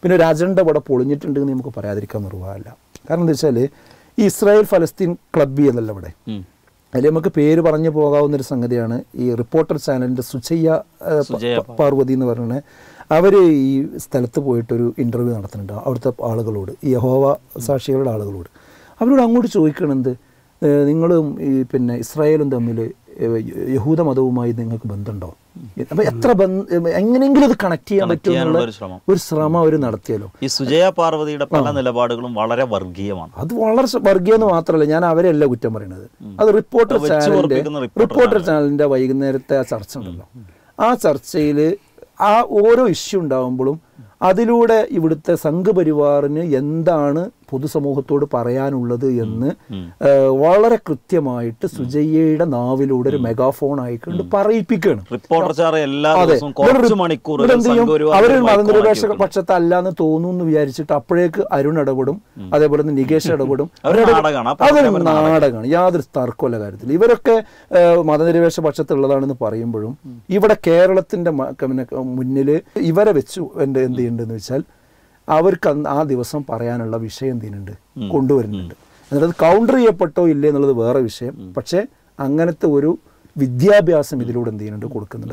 പിന്നെ ഒരു അജണ്ട ഇവിടെ പൊളിഞ്ഞിട്ടുണ്ട് എന്ന് നമുക്ക് പറയാതിരിക്കാൻ നിർവാഹമല്ല കാരണം എന്താ വെച്ചാൽ ഈ ഇസ്രായേൽ ഫലസ്തീൻ ക്ലബ്ബി എന്നല്ല ഇവിടെ ഉം. അതിൽ നമുക്ക് പേര് പറഞ്ഞു പോകാവുന്ന ഒരു സംഗതിയാണ് ഈ റിപ്പോർട്ടർ ചാനലിൻ്റെ സുജയ്യ ഏ, പ- സുജയ്യ പ- പാർവതി എന്ന് പറയുന്നത് അവർ ഈ സ്ഥലത്ത് പോയിട്ടൊരു ഇൻ്റർവ്യൂ നടത്തുന്നുണ്ട് അവിടുത്തെ ആളുകളോട് ഈ യഹോവ സാക്ഷികളുടെ ആളുകളോട് അവരോട് അങ്ങോട്ട് ചോദിക്കണത് നിങ്ങളും ഈ പിന്നെ ഇസ്രായേലും തമ്മിൽ യഹൂദ മതവുമായി നിങ്ങൾക്ക് ബന്ധമുണ്ടോ അപ്പം എത്ര ബന്ധ എങ്ങനെയെങ്കിലും അത് കണക്ട് ചെയ്യാൻ Connect ചെയ്യാനുള്ള പറ്റുമെന്നുള്ള ഒരു ശ്രമം. ഒരു ശ്രമം അവർ നടത്തിയല്ലോ ഈ സുജയ പാർവതിയുടെ പല നിലപാടുകളും വളരെ വർഗീയമാണ് അത് വളരെ സ- വർഗീയെന്ന് മാത്രമല്ല ഞാൻ അവരെയല്ല കുറ്റം പറയുന്നത് അത് റിപ്പോർട്ടർ അത് വെച്ച് ചാനലിന്റെ ഉറപ്പിക്കുന്ന റിപ്പോർട്ടർ റിപ്പോർട്ടർ ചാനലിന്റെ വൈകുന്നേരത്തെ ആ ചർച്ച ഉണ്ടല്ലോ ആ ചർച്ചയിൽ ആ ഓരോ ഇഷ്യൂ ഉണ്ടാകുമ്പോഴും അതിലൂടെ ഇവിടുത്തെ സംഘപരിവാറിന് എന്താണ് പൊതുസമൂഹത്തോട് പറയാനുള്ളത് എന്ന് ഏഹ്, വളരെ കൃത്യമായിട്ട് സുജയ്യയുടെ നാവിലൂടെ ഒരു മെഗാഫോൺ ആയിക്കൊണ്ട് പറയിപ്പിക്കുകയാണ് റിപ്പോർട്ടർ ചാറ് എല്ലാ അതെ ദിവസവും കുറച്ച് മണിക്കൂർ ഇവര് എന്ത് ചെയ്യും? സംഘപരിവാർ അവര് ഒരു മതനിരപേക്ഷ മൈക്കോൺ ആക്കി പക്ഷത്തല്ല എന്ന് തോന്നുന്നു എന്ന് വിചാരിച്ചിട്ട് അപ്പോഴേക്ക് അരുൺ ഇടപെടും അതേപോലെ തന്നെ നികേഷ് ഇടപെടും അവര് നാടകമാണ്. ആ അതൊരു പ്രവർത്തനം അവര് നാടകമാണ് യാതൊരു തർക്കമല്ല കാര്യത്തിൽ ഇവരൊക്കെ ഏഹ്, മതനിരപേക്ഷ പക്ഷത്തുള്ളതാണെന്ന് പറയുമ്പോഴും ഇവിടെ കേരളത്തിന്റെ മ- പിന്നെ മുന്നിൽ ഇവരെ വെച്ചു എന്ത് എന്ത് ചെയ്യുന്നുണ്ടെന്ന് വെച്ചാൽ അവർക്ക് അന്ന് ആ ദിവസം പറയാനുള്ള വിഷയം എന്ത് ചെയ്യുന്നുണ്ട് കൊണ്ടുവരുന്നുണ്ട് എന്നിട്ട് അത് കൗണ്ടർ ചെയ്യപ്പെട്ടോ ഇല്ലേ എന്നുള്ളത് വേറെ വിഷയം പക്ഷേ അങ്ങനത്തെ ഒരു വിദ്യാഭ്യാസം ഇതിലൂടെ എന്ത് ചെയ്യുന്നുണ്ട് കൊടുക്കുന്നുണ്ട്